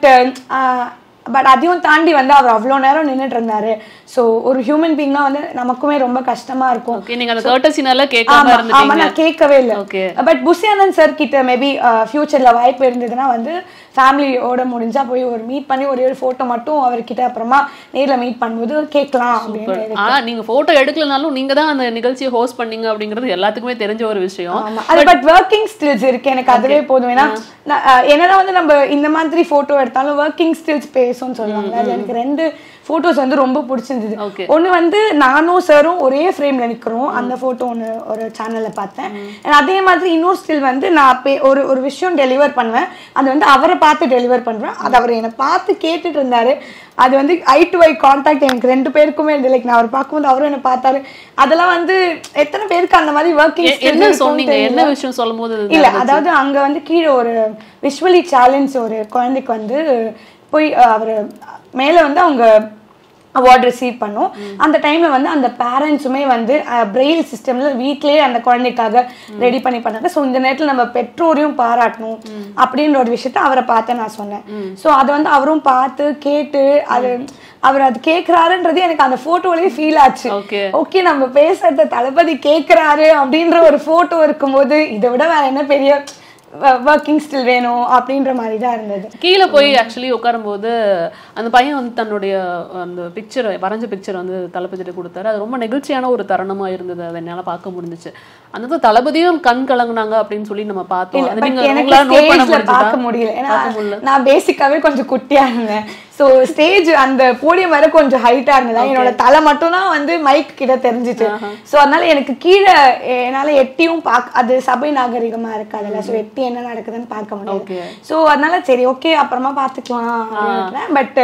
பட் அதையும் தாண்டி வந்து அவர் அவ்வளோ நேரம் நின்னுட்டு இருந்தாரு சோ ஒரு ஹியூமன் பீங்னா வந்து நமக்குமே ரொம்ப கஷ்டமா இருக்கும் ஓகே நீங்க அந்த கர்டசினால கேட்காம ஆமா ஆமா இருந்துட்டீங்க நான் கேட்கவே இல்ல Okay. பட் புஷியானந்த் சார் கிட்ட மேபி ஃபியூச்சர்ல வாய்ப்பு இருந்ததுன்னா வந்து ஃபேமிலியோட முடிஞ்சா போய் ஒரு மீட் பண்ணி ஒரே ஒரு போட்டோ மட்டும் அவர்கிட்ட அப்புறமா நேர்ல மீட் பண்ணும்போது கேட்கலாம் அப்படின்னு இருக்கு. ஆனா நீங்க போட்டோ எடுக்கலனாலும் நீங்க தான் அந்த நிகழ்ச்சியை ஹோஸ்ட் பண்ணீங்க அப்படிங்கிறது எல்லாத்துக்குமே தெரிஞ்ச ஒரு விஷயம் ஆமா அது பட் ஒர்க்கிங் ஸ்கில்ஸ் இருக்கு எனக்கு அதுவே போதும் ஏன்னா நான், அஹ், என்னதான் வந்து நம்ம இந்த மாதிரி போட்டோ எடுத்தாலும் ஒர்க்கிங் ஸ்கில்ஸ் பேசும்னு சொல்லுவாங்க அது எனக்கு ரெண்டு போட்டோஸ் வந்து ரொம்ப பிடிச்சிருந்தது Okay. ஒண்ணு வந்து நானும் சாரும் ஒரே ஃப்ரேம்ல நிக்கிறோம் அந்த போட்டோ ஒன்று ஒரு சேனல்ல பார்த்தேன் And அதே மாதிரி இன்னொரு ஸ்டில் வந்து நான் பே- ஒரு ஒரு விஷயம் டெலிவர் பண்ணுவேன் அது வந்து அவரை பார்த்து டெலிவர் பண்றேன் அது அவர் என்னை பார்த்து கேட்டுட்டு இருந்தாரு அது வந்து ஐ டு ஐ கான்டாக்ட் எனக்கு ரெண்டு பேருக்குமே இருந்தது லைக் நான் அவர் பார்க்கும்போது அவரும் என்னை பார்த்தாரு அதெல்லாம் வந்து எத்தனை பேருக்கு அந்த மாதிரி ஒர்க்கிங் எ- என்ன சொன்னீங்க என்ன விஷயம் சொல்லும் போது இல்ல அதாவது அங்க வந்து கீழே ஒரு விஷுவலி சேலஞ்ச் ஒரு குழந்தைக்கு வந்து போய் அஹ், அவரு மேல வந்து அவங்க அவார்ட் ரிசீவ் பண்ணோம் அந்த டைம்ல வந்து அந்த பேரண்ட்ஸுமே வந்து பிரெயில் சிஸ்டம்ல வீட்லயே அந்த குழந்தைக்காக ரெடி பண்ணி பண்ணாங்க ஸோ இந்த நேரத்துல நம்ம பெற்றோரையும் பாராட்டணும் அப்படின்ற ஒரு விஷயத்த அவரை பார்த்து நான் சொன்னேன் ஸோ அதை வந்து அவரும் பார்த்து கேட்டு அது அவர் அது கேட்கிறாருன்றது எனக்கு அந்த போட்டோலயே ஃபீல் ஆச்சு Okay. ஓகே நம்ம பேசுறத தளபதி கேக்குறாரு அப்படின்ற ஒரு போட்டோ இருக்கும்போது இதை விட வேற என்ன பெரிய ஒர்க்கிங் ஸ்டில் வேணும் அப்படின்ற மாதிரி தான் இருந்தது கீழே போய் ஆக்சுவலி உட்காரும்போது அந்த பையன் வந்து தன்னுடைய அந்த பிக்சர் வரைஞ்ச பிக்சர் வந்து தளபதியிட்ட கொடுத்தாரு அது ரொம்ப நெகிழ்ச்சியான ஒரு தருணமா இருந்தது அதை என்னால பார்க்க முடிஞ்சுச்சு அந்த இடத்துல தளபதியும் கண் கலங்குனாங்க அப்படின்னு சொல்லி நம்ம பார்த்தோம் இல்ல அது பட் நீங்க எனக்கு உங்களால நோட் பண்ண ஸ்டேஜ்ல முடிஞ்சதா பார்க்க முடியல ஏன்னா பார்க்க முடியல நான் பேசிக்காவே கொஞ்சம் குட்டியா இருந்தேன் சோ ஸ்டேஜ் அந்த போடியம் வர கொஞ்சம் ஹைட்டா இருந்ததா என்னோட தலை மட்டும் தான் வந்து மைக் கிட்ட தெரிஞ்சுச்சு சோ அதனால எனக்கு கீழே என்னால எட்டியும் பார்க்க அது சபை நாகரிகமா இருக்காதுல்ல சோ எட்டி என்ன நடக்குதுன்னு பார்க்க Okay. முடியாது சோ அதனால சரி ஓகே அப்புறமா பாத்துக்கலாம் பட்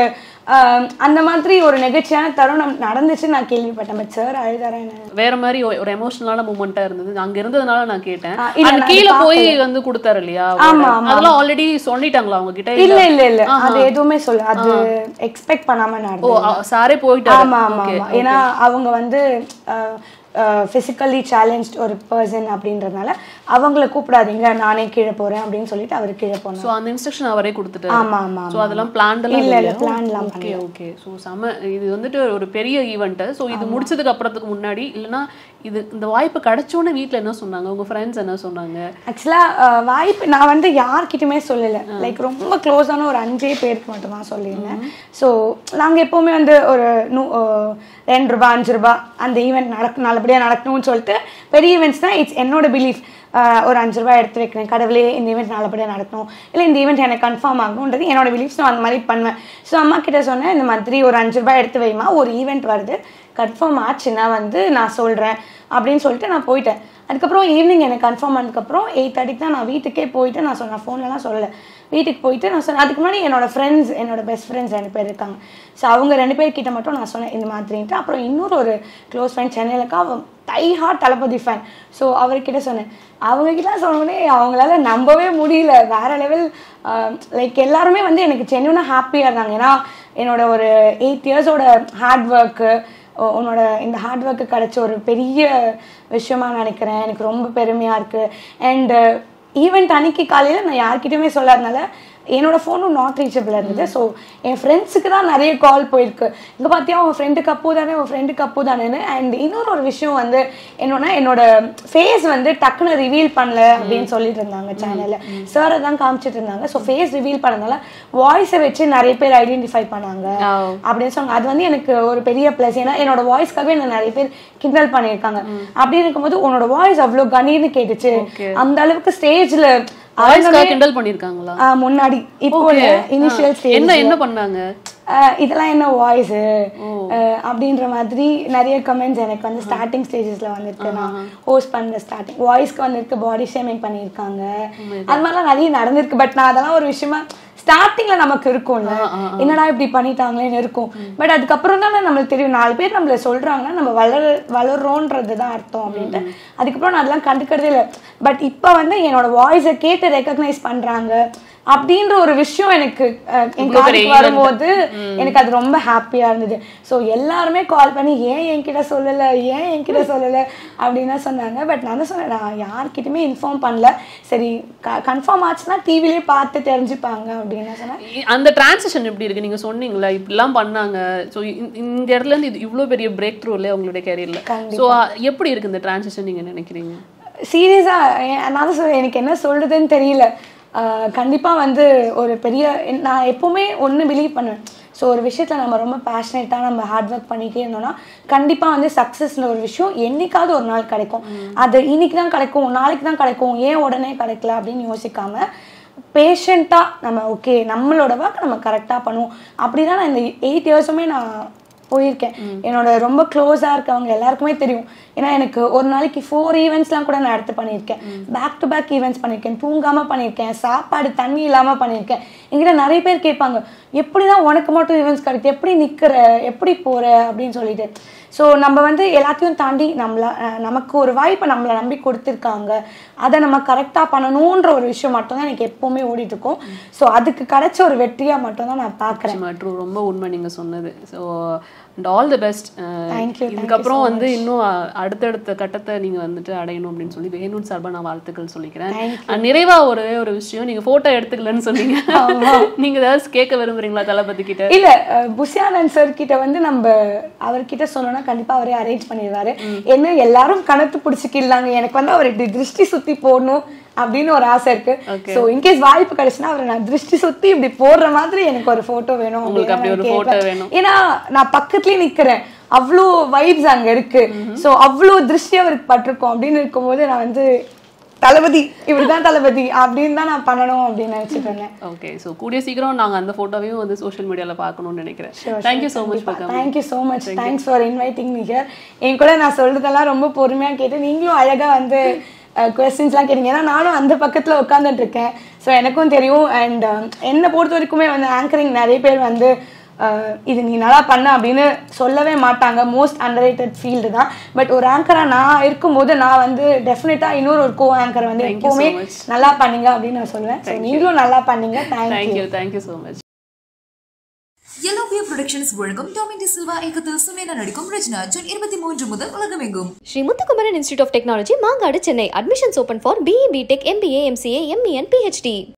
அந்த மாதிரி ஒரு நெகிழ்ச்சியான தருணம் நடந்துச்சு நான் கேள்விப்பட்டேன் பட் சார் அழுதாரா என்ன வேற மாதிரி ஒ- ஒரு எமோஷனலான மூமெண்டா இருந்தது அங்க இருந்ததுனால நான் கேட்டேன் ஆ, இல்ல, அந்த நான் கீழே அது போய் வந்து கொடுத்தாரு இல்லையா ஆமா, award? ஆமா. அதெல்லாம் ஆல்ரெடி சொல்லிட்டாங்களா அவங்க கிட்ட இல்ல இல்ல இல்ல அது எதுவுமே சொல்ல அது எக்ஸ்பெக்ட் பண்ணாம ஓ நடந்தது சாரே போயிட்டாரு ஆமா ஆமா Okay, ஆமா ஏன்னா அவங்க வந்து அஹ், ஃபிசிக்கலி சேலஞ்ச் ஒரு பர்சன் அப்படின்றதுனால அவங்கள கூப்பிடாதீங்க நானே கீழே போகிறேன் அப்படின்னு சொல்லிட்டு அவர் கீழே போனார் ஸோ அந்த இன்ஸ்ட்ரக்ஷன் அவரே கொடுத்துட்டாரு ஆமா, ஆமா, ஸோ அதெல்லாம் பிளான்டெல்லாம் இல்ல, இல்ல, plan எல்லாம் ஓகே ஓகே ஸோ செம இது வந்துட்டு ஒரு பெரிய ஈவெண்ட்டு ஸோ இது முடிச்சதுக்கு அப்புறத்துக்கு முன்னாடி இல்லைன்னா இது இந்த வாய்ப்பு கிடைச்சோன்னே வீட்டில் என்ன சொன்னாங்க உங்க ஃப்ரெண்ட்ஸ் என்ன சொன்னாங்க ஆக்சுவலாக வாய்ப்பு நான் வந்து யார்கிட்டயுமே சொல்லலை லைக் ரொம்ப க்ளோஸான ஒரு அஞ்சே பேருக்கு மட்டும்தான் சொல்லியிருந்தேன் ஸோ நாங்கள் எப்போவுமே வந்து ஒரு நூ அஹ், ரெண்டு ரூபா அஞ்சு ரூபா அந்த ஈவெண்ட் நடக்க நல்லபடியாக நடக்கணும்னு சொல்லிட்டு பெரிய ஈவெண்ட்ஸ் தான் இட்ஸ் என்னோட பிலீஃப் ஒரு அஞ்சு ரூபாய் எடுத்து வைக்கிறேன் கடவுளே இந்த ஈவெண்ட் நல்லபடியாக நடக்கணும் இல்லை இந்த ஈவெண்ட் எனக்கு கன்ஃபார்ம் ஆகணுன்றது என்னோட பிலீஃப்ஸ் நான் அந்த மாதிரி பண்ணுவேன் ஸோ அம்மா கிட்ட சொன்னேன் இந்த மாதிரி ஒரு அஞ்சு ரூபாய் எடுத்து வைமா ஒரு ஈவெண்ட் வருது கன்ஃபார்ம் ஆச்சுன்னா வந்து நான் சொல்கிறேன் அப்படின்னு சொல்லிட்டு நான் போயிட்டேன் அதுக்கப்புறம் ஈவினிங் எனக்கு கன்ஃபார்ம் ஆனதுக்கப்புறம் எயிட் தேர்ட்டிக்கு தான் நான் வீட்டுக்கே போயிட்டு நான் சொன்னேன் ஃபோன்லலாம் சொல்லலை வீட்டுக்கு போயிட்டு நான் சொன்னேன் அதுக்கு முன்னாடி என்னோட ஃப்ரெண்ட்ஸ் என்னோட பெஸ்ட் ஃப்ரெண்ட்ஸ் ரெண்டு பேர் இருக்காங்க ஸோ அவங்க ரெண்டு பேர்கிட்ட மட்டும் நான் சொன்னேன் இந்த மாதிரின்ட்டு அப்புறம் இன்னொரு ஒரு க்ளோஸ் ஃப்ரெண்ட் சென்னையில் இருக்கா அவன் die hard Thalapathy fan so அவர்கிட்ட சொன்னேன் அவங்கக்கிட்ட சொன்னோடனே அவங்களால நம்பவே முடியல வேற லெவல் லைக் எல்லாருமே வந்து எனக்கு ஜென்யூனாக ஹாப்பியாக இருந்தாங்க ஏன்னா என்னோட ஒரு எயிட் இயர்ஸோட ஹார்ட் ஒர்க்கு உ- உன்னோட இந்த ஹார்ட் ஒர்க்கு கிடைச்ச ஒரு பெரிய விஷயமா நினைக்கிறேன் எனக்கு ரொம்ப பெருமையாக இருக்குது அண்டு ஈவெண்ட் அன்னைக்கு காலையில் நான் யார்கிட்டயுமே சொல்லாதனால என்னோட ஃபோனும் நாட் ரீச்சபிள் இருந்தது ஸோ என் ஃப்ரெண்ட்ஸுக்கு தான் நிறைய கால் போயிருக்கு இங்கே பார்த்தியா உன் ஃப்ரெண்டுக்கு அப்போ தானே உன் ஃப்ரெண்டுக்கு அப்போ தானேன்னு அண்ட் இன்னொரு ஒரு விஷயம் வந்து என்னன்னா என்னோட ஃபேஸ் வந்து டக்குன்னு ரிவீல் பண்ணல அப்படின்னு சொல்லிட்டு இருந்தாங்க சேனலில் சாரை தான் காமிச்சிட்டு இருந்தாங்க ஸோ ஃபேஸ் ரிவீல் பண்ணதால வாய்ஸை வச்சு நிறைய பேர் ஐடென்டிஃபை பண்ணாங்க Oh. அப்படின்னு சொன்னாங்க அது வந்து எனக்கு ஒரு பெரிய ப்ளஸ் ஏன்னா என்னோட வாய்ஸ்க்காகவே என்ன நிறைய பேர் கிண்டல் பண்ணியிருக்காங்க அப்படி இருக்கும்போது உன்னோட வாய்ஸ் அவ்வளோ கணீர்னு கேட்டுச்சு அந்த அளவுக்கு ஸ்டேஜ்ல வாய்ஸ்க்காக கிண்டல் பண்ணியிருக்காங்களா முன்னாடி இப்போ இனிஷியல் ஸ்டேஜ் என்ன என்ன பண்ணாங்க இதெல்லாம் என்ன வாய்ஸ் அப்படின்ற மாதிரி நிறைய கமெண்ட்ஸ் எனக்கு வந்து ஸ்டார்டிங் ஸ்டேஜஸ்ல வந்திருக்கு நான் ஹோஸ்ட் பண்ண ஸ்டார்டிங் வாய்ஸ்க்கு வந்திருக்கு பாடி ஷேமிங் பண்ணியிருக்காங்க அது மாதிரிலாம் நிறைய நடந்திருக்கு பட் நான் அதெல்லாம் ஒரு விஷயமா ஸ்டார்டிங்ல நமக்கு இருக்கும்ல என்னடா இப்படி பண்ணிட்டாங்களேன்னு இருக்கும் பட் அதுக்கப்புறம் தான் நம்மளுக்கு தெரியும் நாலு பேர் நம்மள சொல்றாங்கன்னா நம்ம வளர வளர்றோன்றது தான் அர்த்தம் அப்படின்ட்டு அதுக்கப்புறம் நான் அதெல்லாம் கண்டுக்கிறதே இல்லை பட் இப்போ வந்து என்னோட வாய்ஸை கேட்டு ரெக்கக்னைஸ் பண்றாங்க அப்படின்ற ஒரு விஷயம் எனக்கு அஹ், என் இவ்வளவு பெரிய காதுக்கு வரும்போது எனக்கு அது ரொம்ப ஹாப்பியா இருந்தது ஸோ எல்லாருமே கால் பண்ணி ஏன் என்கிட்ட சொல்லல ஏன் என்கிட்ட சொல்லல அப்படின்னு தான் சொன்னாங்க பட் நான் தான் சொன்னேன் நான் யார்கிட்டயுமே இன்ஃபார்ம் பண்ணல சரி கன்ஃபார்ம் ஆச்சுன்னா டிவிலேயே பார்த்து தெரிஞ்சுப்பாங்க அப்படின்னு தான் சொன்னேன் இ- அந்த டிரான்சிஷன் எப்படி இருக்கு நீங்க சொன்னீங்களா இப்படிலாம் பண்ணாங்க ஸோ இந்த இடத்துல இருந்து இது இவ்வளோ பெரிய பிரேக் த்ரூ இல்லையா உங்களுடைய கேரியர்ல ஸோ எப்படி இருக்கு இந்த டிரான்சிஷன் நீங்க நினைக்கிறீங்க சீரியஸா நான் தான் சொல்றேன் எனக்கு என்ன சொல்றதுன்னு தெரியல ஆஹ் கண்டிப்பா வந்து ஒரு பெரிய நான் எப்பவுமே ஒன்று பிலீவ் பண்ணுவேன் ஸோ ஒரு விஷயத்துல நம்ம ரொம்ப பேஷனேட்டாக நம்ம ஹார்ட் ஒர்க் பண்ணிட்டே இருந்தோம்னா கண்டிப்பா வந்து சக்ஸஸ்ல ஒரு விஷயம் என்னைக்காவது ஒரு நாள் கிடைக்கும் அது இன்னைக்கு தான் கிடைக்கும் நாளைக்கு தான் கிடைக்கும் ஏன் உடனே கிடைக்கல அப்படின்னு யோசிக்காம பேஷண்ட்டாக நம்ம ஓகே நம்மளோட ஒர்க் நம்ம கரெக்டாக பண்ணுவோம் அப்படி தான் நான் இந்த எயிட் இயர்ஸுமே நான் போயிருக்கேன் என்னோட ரொம்ப க்ளோஸாக இருக்கவங்க எல்லாருக்குமே தெரியும் ஏன்னா எனக்கு ஒரு நாளைக்கு ஃபோர் ஈவெண்ட்ஸ்லாம் கூட நான் எடுத்து பண்ணியிருக்கேன் பேக் டு பேக் ஈவெண்ட்ஸ் பண்ணியிருக்கேன் தூங்காமல் பண்ணியிருக்கேன் சாப்பாடு தண்ணி இல்லாமல் பண்ணியிருக்கேன் என்கிட்ட நிறைய பேர் கேட்பாங்க எப்படி தான் உனக்கு மட்டும் ஈவெண்ட்ஸ் கிடைக்குது எப்படி நிற்கிற எப்படி போகிற அப்படின்னு சொல்லிட்டு ஸோ நம்ம வந்து எல்லாத்தையும் தாண்டி நம்மள அஹ், நமக்கு ஒரு வாய்ப்பை நம்மளை நம்பி கொடுத்துருக்காங்க அதை நம்ம கரெக்டாக பண்ணணுன்ற ஒரு விஷயம் மட்டும்தான் எனக்கு எப்போவுமே ஓடிட்டு இருக்கும் ஸோ அதுக்கு கிடைச்ச ஒரு வெற்றியாக மட்டும்தான் நான் பார்க்குறேன் ட்ரூ ரொம்ப உண்மை நீங்க சொன்னது so and all the best Thank you, thank இதுக்கப்புறம் வந்து இன்னும் அ- அடுத்தடுத்த கட்டத்தை நீங்க வந்துட்டு அடையணும் அப்படின்னு சொல்லி வேணும் சார்பா நான் வாழ்த்துக்கள் சொல்லிக்கிறேன் And நிறைவா ஒரே ஒரு விஷயம் நீங்க போட்டோ எடுத்துக்கலன்னு சொன்னீங்க நீங்க ஏதாவது கேட்க விரும்புறீங்களா தளபதி கிட்ட இல்ல அஹ், புஷ்யானந்த் சார் கிட்ட வந்து நம்ம அவர்கிட்ட சொன்னோம்னா கண்டிப்பா அவரே அரேஞ்ச் பண்ணிடுவாரு என்ன எல்லாரும் கணத்து பிடிச்சிக்கிடலாங்க எனக்கு வந்து அவர் இப்படி திருஷ்டி சுத்தி போடணும் அப்படின்னு ஒரு ஆசை இருக்கு சோ இன்கேஸ் வாய்ப்பு கிடைச்சுன்னா அவரை நான் திருஷ்டி சுத்தி இப்படி போடுற மாதிரி எனக்கு ஒரு போட்டோ வேணும் உங்களுக்கு அப்படின்னு அப்படி ஒரு நான் photo கேட்பேன். வேணும். ஏன்னா நான் பக்கத்துலயே நிக்கிறேன் அவ்வளோ வைப்ஸ் அங்க இருக்கு சோ அவ்வளோ திருஷ்டி அவருக்கு பட்டிருக்கோம் அப்படின்னு இருக்கும்போது நான் வந்து தளபதி இப்படிதான் தளபதி அப்படின்னு தான் நான் பண்ணணும் அப்படின்னு நினைச்சிட்டு இருந்தேன் ஓகே ஸோ கூடிய சீக்கிரம் நாங்க அந்த போட்டோவையும் வந்து சோஷியல் மீடியால பார்க்கணும்னு நினைக்கிறேன் thank you so much for coming thank you so much thanks for inviting me here என் கூட நான் சொல்றதெல்லாம் ரொம்ப பொறுமையா கேட்டு நீங்களும் அழகா வந்து கொஸ்டின்ஸ்லாம் கேட்டீங்க ஏன்னா நானும் அந்த பக்கத்துல உட்காந்துட்டு இருக்கேன் ஸோ எனக்கும் தெரியும் அண்ட் என்னை பொறுத்த வரைக்குமே வந்து ஆங்கரிங் நிறைய பேர் வந்து அஹ், இது நீ நல்லா பண்ண அப்படின்னு சொல்லவே மாட்டாங்க மோஸ்ட் அண்டர் ரேட்டட் ஃபீல்டு தான் பட் ஒரு ஆங்கரா நான் இருக்கும்போது நான் வந்து டெஃபினட்டா இன்னொரு ஒரு கோ ஆங்கர் வந்து Thank you so எப்பவுமே much. நல்லா பண்ணீங்க அப்படின்னு நான் சொல்லுவேன் ஸோ நீங்களும் நல்லா பண்ணீங்க thank you thank you thank you so much yellow bear productions வழங்கும் டாமின் டி சில்வா இயக்கத்தில் சுமேனா நடிக்கும் ரஜினா ஜூன் இருபத்தி மூன்று முதல் உலகமெங்கும் Sri Muthukumaran institute of technology Mangadu Chennai admissions open for BE BTech MBA MCA ME and PhD